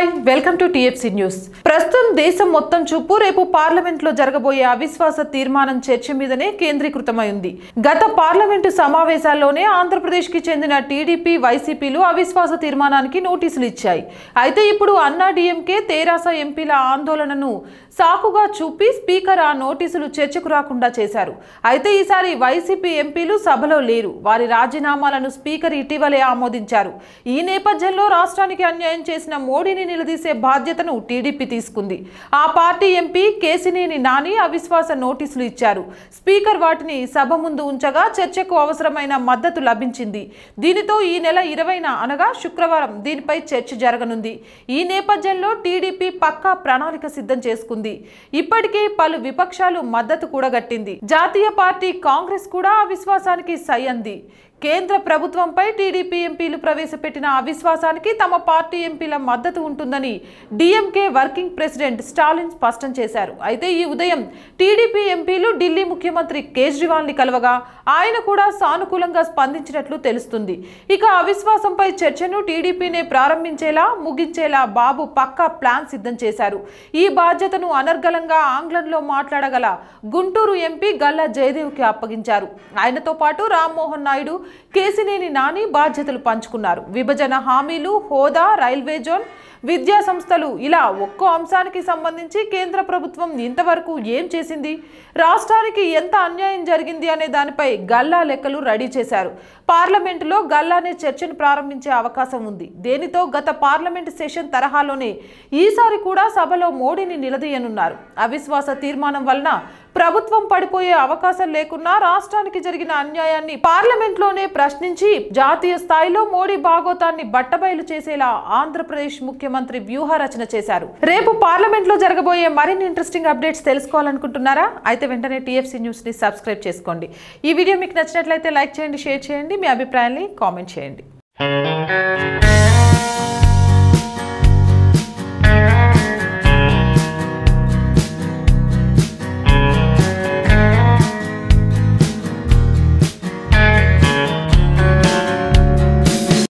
hi welcome to TFC news ప్రస్తుతం దేశం మొత్తం చూపు రేపు పార్లమెంట్ లో జరగబోయే అవిశ్వాస తీర్మానం చర్చ మీదనే కేంద్రీకృతమై ఉంది గత పార్లమెంటు సమావేశాల్లోనే ఆంధ్రప్రదేశ్ కి చెందిన టీడీపీ వైసీపీలు అవిశ్వాస తీర్మానానికి నోటీసులు ఇచ్చాయి అయితే ఇప్పుడు అన్నా డిఎంకే తేరాస ఎంపీల ఆందోళనను సాకుగా చూపి స్పీకర్ ఆ నోటీసులు చర్చకు రాకుండా చేశారు అయితే ఈసారి వైసీపీ ఎంపీలు సభలో లేరు వారి రాజీనామాలను స్పీకర్ ఇటీవలే ఆమోదించారు ఈ నేపథ్యంలో రాష్ట్రానికి అన్యాయం చేసిన మోడీని నిలదీసే బాధ్యతను టీడీపీ తీసుకుంది ఆ పార్టీ ఎంపీ కేసినేని నాని అవిశ్వాస నోటీసులు ఇచ్చారు స్పీకర్ వాటిని సభ ముందు ఉంచగా చర్చకు అవసరమైన మద్దతు లభించింది దీనితో ఈ నెల ఇరవైన అనగా శుక్రవారం దీనిపై చర్చ జరగనుంది ఈ నేపథ్యంలో టీడీపీ పక్కా ప్రణాళిక సిద్ధం చేసుకుంది ఇప్పటికే పలు విపక్షాలు మద్దతు కూడగట్టింది జాతీయ పార్టీ కాంగ్రెస్ కూడా అవిశ్వాసానికి సై అంది కేంద్ర ప్రభుత్వంపై టీడీపీ ఎంపీలు ప్రవేశపెట్టిన అవిశ్వాసానికి తమ పార్టీ ఎంపీల మద్దతు ఉంటుందని డిఎంకే వర్కింగ్ ప్రెసిడెంట్ స్టాలిన్ స్పష్టం చేశారు అయితే ఈ ఉదయం టీడీపీ ఎంపీలు ఢిల్లీ ముఖ్యమంత్రి కేజ్రీవాల్ ని కలవగా ఆయన కూడా సానుకూలంగా స్పందించినట్లు తెలుస్తుంది ఇక అవిశ్వాసంపై చర్చను టీడీపీనే ప్రారంభించేలా ముగించేలా బాబు పక్కా ప్లాన్ సిద్ధం చేశారు ఈ బాధ్యతను అనర్గళంగా ఆంగ్లంలో మాట్లాడగల గుంటూరు ఎంపీ గల్లా జయదేవ్కి అప్పగించారు ఆయనతో పాటు రామ్మోహన్ నాయుడు కేసినేని నాని బాధ్యతలు పంచుకున్నారు విభజన హామీలు హోదా రైల్వే జోన్ విద్యా సంస్థలు ఇలా ఒక్కో అంశానికి సంబంధించి కేంద్ర ప్రభుత్వం ఇంతవరకు ఏం చేసింది రాష్ట్రానికి ఎంత అన్యాయం జరిగింది అనే దానిపై గల్లా లెక్కలు రెడీ చేశారు పార్లమెంటులో గల్లానే చర్చను ప్రారంభించే అవకాశం ఉంది దేనితో గత పార్లమెంట్ సెషన్ తరహాలోనే ఈసారి కూడా సభలో మోడీని నిలదీయనున్నారు అవిశ్వాస తీర్మానం వలన ప్రభుత్వం పడిపోయే అవకాశం లేకున్నా రాష్ట్రానికి జరిగిన అన్యాయాన్ని పార్లమెంట్లోనే ప్రశ్నించి జాతీయ స్థాయిలో మోడీ భాగోతాన్ని బట్టబయలు చేసేలా ఆంధ్రప్రదేశ్ ముఖ్యమంత్రి వ్యూహ రచన చేశారు రేపు పార్లమెంట్ లో జరగబోయే మరిన్ని ఇంట్రెస్టింగ్ అప్డేట్స్ తెలుసుకోవాలనుకుంటున్నారా అయితే వెంటనే టీఎఫ్సీ న్యూస్ ని సబ్స్క్రైబ్ చేసుకోండి ఈ వీడియో మీకు నచ్చినట్లయితే లైక్ చేయండి షేర్ చేయండి మీ అభిప్రాయాన్ని కామెంట్ చేయండి